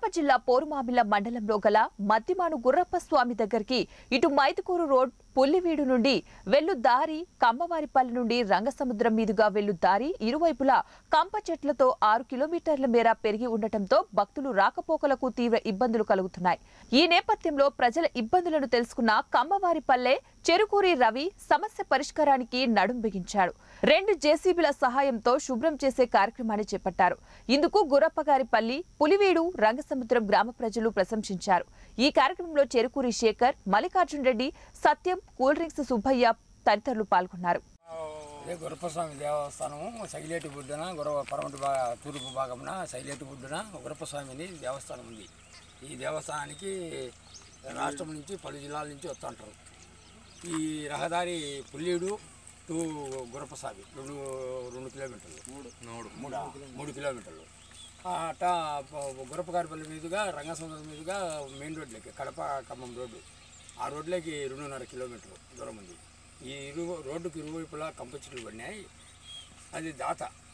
కడప జిల్లా పోరుమామిళ్ల మండలంలో గల మద్దిమాను గుర్రప్ప స్వామి దగ్గరికి ఇటు మైదుకూరు రోడ్ పుల్లివీడు నుండి వెళ్ళు దారి కమ్మవారిపల్లి నుండి రంగసముద్రం మీదుగా వెళ్ళు దారి ఇరువైపులా కంప చెట్లతో ఆరు కిలోమీటర్ల మేర పెరిగి ఉండటంతో భక్తులు రాకపోకలకు తీవ్ర ఇబ్బందులు కలుగుతున్నాయి ఈ నేపథ్యంలో ప్రజల ఇబ్బందులను తెలుసుకున్న కమ్మవారిపల్లె చెరుకూరి రవి సమస్య పరిష్కారానికి నడుం బిగించాడు రెండు జేసీబీల సహాయంతో శుభ్రం చేసే కార్యక్రమాన్ని చేపట్టారు ఇందుకు గురప్పగారిపల్లి పులివీడు రంగసముద్రం గ్రామ ప్రజలు ప్రశంసించారు ఈ కార్యక్రమంలో చెరుకూరి శేఖర్ మల్లికార్జున్ రెడ్డి సత్యం కూల్ డ్రింక్స్ సుబ్బయ్య తదితరులు పాల్గొన్నారు ఇదే గురప్పస్వామి దేవస్థానము సైలేటి బుడ్డున గురవ పరమటి భా తూర్పు భాగమున సైలేటి బుడ్డున గురప్పస్వామిని దేవస్థానం ఉంది ఈ దేవస్థానానికి రాష్ట్రం నుంచి పలు జిల్లాల నుంచి వస్తుంటారు ఈ రహదారి పుల్లీడు టు గురప్పస్వామి రెండు రెండు కిలోమీటర్లు మూడు మూడు మూడు మూడు కిలోమీటర్లు ఆ, అట్టా ప- గురప్పగారిపల్లి మీదుగా రంగసముద్రం మీదుగా మెయిన్ రోడ్లకి కడప ఖమ్మం రోడ్డు ఆ రోడ్లకి రెండున్నర కిలోమీటర్లు దూరం ఉంది ఈ ఇరు రోడ్డుకి ఇరువైపులా కంప చెట్లు పడినాయి అది దాత